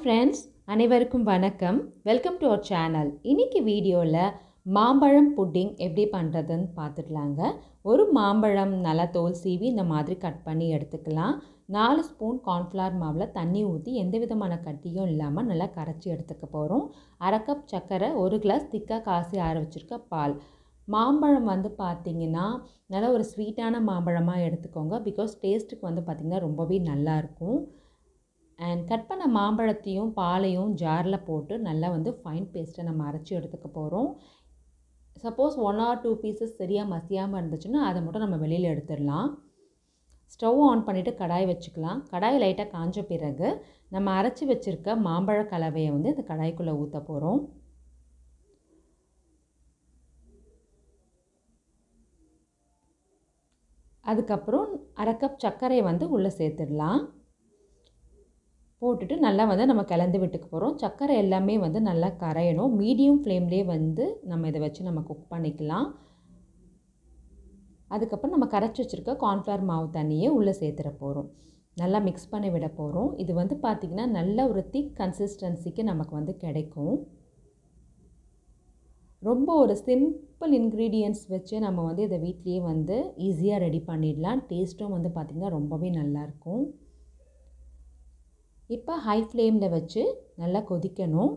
friends அனைவருக்கும் வணக்கம் welcome to our channel இன்னைக்கு வீடியோவில் மாம்பழம் புட்டிங் எப்படி பண்ணுறதுன்னு பார்த்துக்கலாங்க ஒரு மாம்பழம் நல்லா தோல் சீவி இந்த மாதிரி கட் பண்ணி எடுத்துக்கலாம் நாலு ஸ்பூன் கார்ன்ஃப்ளவர் மாவில் தண்ணி ஊற்றி எந்த விதமான கட்டியும் இல்லாமல் நல்லா கரைச்சி எடுத்துக்க போகிறோம் அரை கப் சர்க்கரை ஒரு கிளாஸ் திக்காக காசி ஆற வச்சுருக்க பால் மாம்பழம் வந்து பார்த்திங்கன்னா நல்லா ஒரு ஸ்வீட்டான மாம்பழமாக எடுத்துக்கோங்க பிகாஸ் டேஸ்ட்டுக்கு வந்து பார்த்திங்கன்னா ரொம்பவே நல்லாயிருக்கும் அண்ட் கட் பண்ண மாம்பழத்தையும் பாலையும் ஜாரில் போட்டு நல்லா வந்து ஃபைன் பேஸ்ட்டை நம்ம அரைச்சி எடுத்துக்க போகிறோம் suppose one or two pieces சரியாக மசியாமல் இருந்துச்சுன்னா அதை மட்டும் நம்ம வெளியில் எடுத்துடலாம் ஸ்டவ் ஆன் பண்ணிவிட்டு கடாய் வச்சுக்கலாம் கடாய் லைட்டாக காஞ்ச பிறகு நம்ம அரைச்சி வச்சுருக்க மாம்பழ கலவையை வந்து இந்த கடாய்க்குள்ளே ஊற்ற போகிறோம் அதுக்கப்புறம் அரை கப் சர்க்கரையை வந்து உள்ளே சேர்த்துடலாம் போட்டுட்டு நல்லா வந்து நம்ம கிளந்து விட்டுக்க போகிறோம் சர்க்கரை எல்லாமே வந்து நல்லா கரையணும் மீடியம் ஃப்ளேம்லேயே வந்து நம்ம இதை வச்சு நம்ம குக் பண்ணிக்கலாம் அதுக்கப்புறம் நம்ம கரைச்சி வச்சுருக்க கார்ன்ஃப்ளவர் மாவு தண்ணியை உள்ளே சேர்த்துட போகிறோம் நல்லா மிக்ஸ் பண்ணி விட போகிறோம் இது வந்து பார்த்திங்கன்னா நல்ல ஒரு திக் கன்சிஸ்டன்சிக்கு நமக்கு வந்து கிடைக்கும் ரொம்ப ஒரு சிம்பிள் இன்க்ரீடியன்ட்ஸ் வச்சு நம்ம வந்து இதை வீட்லேயே வந்து ஈஸியாக ரெடி பண்ணிடலாம் டேஸ்ட்டும் வந்து பார்த்திங்கன்னா ரொம்பவே நல்லாயிருக்கும் இப்போ ஹை ஃப்ளேமில் வச்சு நல்லா கொதிக்கணும்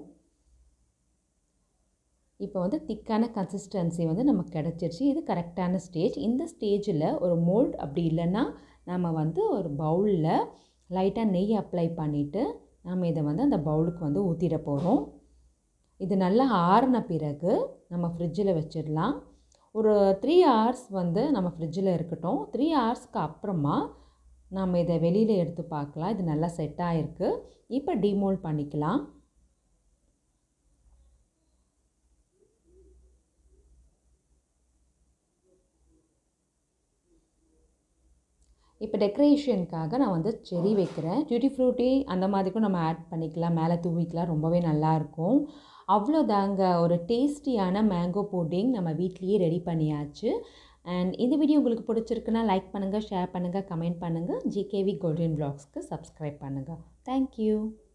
இப்போ வந்து திக்கான கன்சிஸ்டன்சி வந்து நமக்கு கிடச்சிருச்சு இது கரெக்டான ஸ்டேஜ் இந்த ஸ்டேஜில் ஒரு மோல்ட் அப்படி இல்லைன்னா நம்ம வந்து ஒரு பவுலில் லைட்டாக நெய் அப்ளை பண்ணிவிட்டு நம்ம இதை வந்து அந்த பவுலுக்கு வந்து ஊற்றிட போகிறோம் இது நல்லா ஆறின பிறகு நம்ம ஃப்ரிட்ஜில் வச்சிடலாம் ஒரு த்ரீ ஹவர்ஸ் வந்து நம்ம ஃப்ரிட்ஜில் இருக்கட்டும் த்ரீ ஹவர்ஸ்க்கு அப்புறமா நம்ம இதை வெளியில் எடுத்து பார்க்கலாம் இது நல்லா செட் ஆகிருக்கு இப்போ டிமோல்ட் பண்ணிக்கலாம் இப்போ டெக்கரேஷனுக்காக நான் வந்து செரி வைக்கிறேன் டியூட்டி ஃப்ரூட்டி அந்த மாதிரிக்கும் நம்ம ஆட் பண்ணிக்கலாம் மேலே தூவிக்கலாம் ரொம்பவே நல்லாயிருக்கும் அவ்வளோதாங்க ஒரு டேஸ்டியான மேங்கோ புட்டிங் நம்ம வீட்லேயே ரெடி பண்ணியாச்சு அண்ட் இந்த வீடியோ உங்களுக்கு பிடிச்சிருக்குன்னா லைக் பண்ணுங்கள் ஷேர் பண்ணுங்கள் கமெண்ட் பண்ணுங்கள் ஜிகேவி கோல்டன் ப்ளாக்ஸ்க்கு சப்ஸ்கிரைப் பண்ணுங்கள் தேங்க்யூ